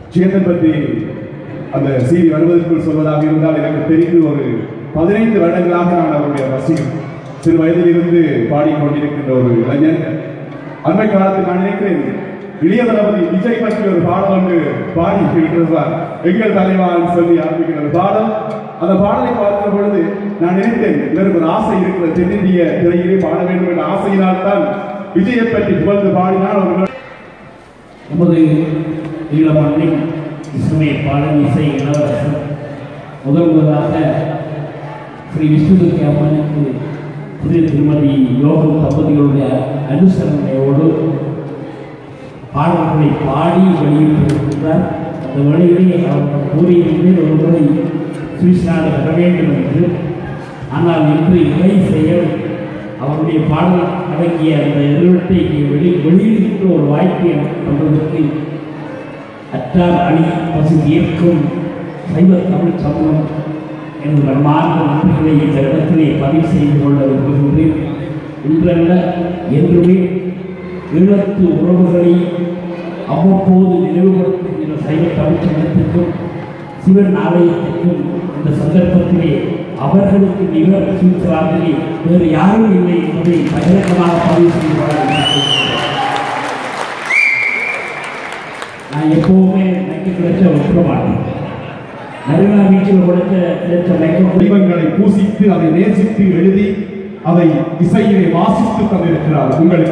சேதன் பற்றி அந்த செய்தி வருவதற்குள் சொல்வதாக இருந்தால் எனக்கு தெரிந்து ஒரு பதினைந்து வருடங்களாக நான் அவருடைய ரசிகன் சிறு வயதிலிருந்து பாடிக்கொண்டிருக்கின்ற ஒரு இளைஞன் அண்மை காலத்தில் நான் நினைக்கிறேன் இளைய தளபதி விஜய் பற்றி ஒரு பாடல் ஒன்று பாடி இருக்கிறார் எங்கள் தலைவான் சொல்லி ஆரம்பிக்கிற ஒரு பாடல் அந்த பாடலை பார்க்கிற பொழுது நான் நினைத்தேன் இவருக்கு ஒரு ஆசை இருக்கிற தென்னிந்திய திரையிலே பாட வேண்டும் என்ற ஆசையினால் தான் விஜயை பற்றி புகழ்ந்து பாடினால் ஒரு நமது ஈழமண்ணின் இசையமைப்பாளர் இசை இளவரசர் முதல் முதலாக ஸ்ரீ விஷ்ணுதுர்த்தி அம்மனுக்கு திரு திருமதி யோகம் தம்பதிகளுடைய அனுசரணையோடு பாடல்களை பாடி வெளியிட்டிருக்கின்றார் அந்த வழியிலே அவர் கூறியிருந்தேன் ஒரு முறை சுவிஸ் நாடு வர வேண்டும் என்று ஆனால் இன்று இலை செயல் அவருடைய பாடல் அடங்கிய அந்த நிறுவனத்தை வெளி வெளியிடுகின்ற ஒரு வாய்ப்பை எனக்கு தந்ததற்கு அற்றார் அணி பசு ஏற்கும் சைவ தமிழ் சமூகம் எனது மனமார்ந்த நன்றிகளை இந்த இடத்திலே பதிவு செய்து கொள்ள விரும்புகின்றேன் இன்றல்ல என்றுமே ஈழத்து உறவுகளை அவ்வப்போது நினைவுபடுத்துகின்ற சைவ தமிழ் சங்கத்திற்கும் சிவன் ஆலயத்திற்கும் இந்த சந்தர்ப்பத்திலே அவர்களுக்கு நிகழ் சுவிட்சர்லாந்திலே வேறு யாரும் இல்லை என்பதை பகிரங்கமாக பதிவு செய்து கொள்ள விரும்புகிறேன். நான் எப்பவுமே மைக்கு கிடைச்ச விட்டுற மாட்டேன் நறுமண பீச்சில் கொடுத்த கிடைச்ச மைக்க வடிவங்களை பூசித்து அதை நேசித்து எழுதி அதை இசையிலே வாசித்து தந்திருக்கிறார் உங்களுக்கு